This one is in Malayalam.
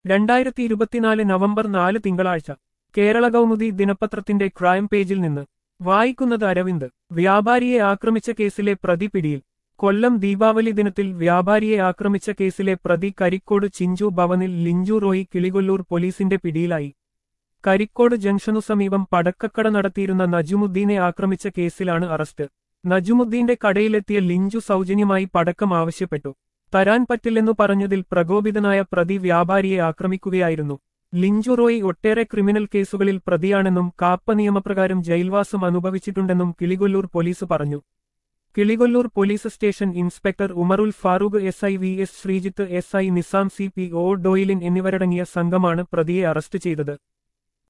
രണ്ടായിരത്തി ഇരുപത്തിനാല് നവംബർ നാല് തിങ്കളാഴ്ച കേരള കൗമുദി ദിനപത്രത്തിന്റെ ക്രൈം പേജിൽ നിന്ന് വായിക്കുന്നത് അരവിന്ദ് വ്യാപാരിയെ ആക്രമിച്ച കേസിലെ പ്രതി പിടിയിൽ കൊല്ലം ദീപാവലി ദിനത്തിൽ വ്യാപാരിയെ ആക്രമിച്ച കേസിലെ പ്രതി കരിക്കോട് ചിഞ്ചു ഭവനിൽ ലിഞ്ചു റോയി കിളികൊല്ലൂർ പോലീസിന്റെ പിടിയിലായി കരിക്കോട് ജംഗ്ഷനു സമീപം പടക്കക്കട നടത്തിയിരുന്ന നജുമുദ്ദീനെ ആക്രമിച്ച കേസിലാണ് അറസ്റ്റ് നജുമുദ്ദീന്റെ കടയിലെത്തിയ ലിഞ്ചു സൗജന്യമായി പടക്കം ആവശ്യപ്പെട്ടു തരാൻ പറ്റില്ലെന്നു പറഞ്ഞതിൽ പ്രകോപിതനായ പ്രതി വ്യാപാരിയെ ആക്രമിക്കുകയായിരുന്നു ലിഞ്ചു റോയി ഒട്ടേറെ ക്രിമിനൽ കേസുകളിൽ പ്രതിയാണെന്നും കാപ്പ നിയമപ്രകാരം ജയിൽവാസം അനുഭവിച്ചിട്ടുണ്ടെന്നും കിളികൊല്ലൂർ പോലീസ് പറഞ്ഞു Kilikolloor police station inspector Umarul Farooq S I V S Sreejith S I Nizam C P O Doylin എന്നിവരടങ്ങിയ സംഘമാണ് പ്രതിയെ അറസ്റ്റ് ചെയ്തത്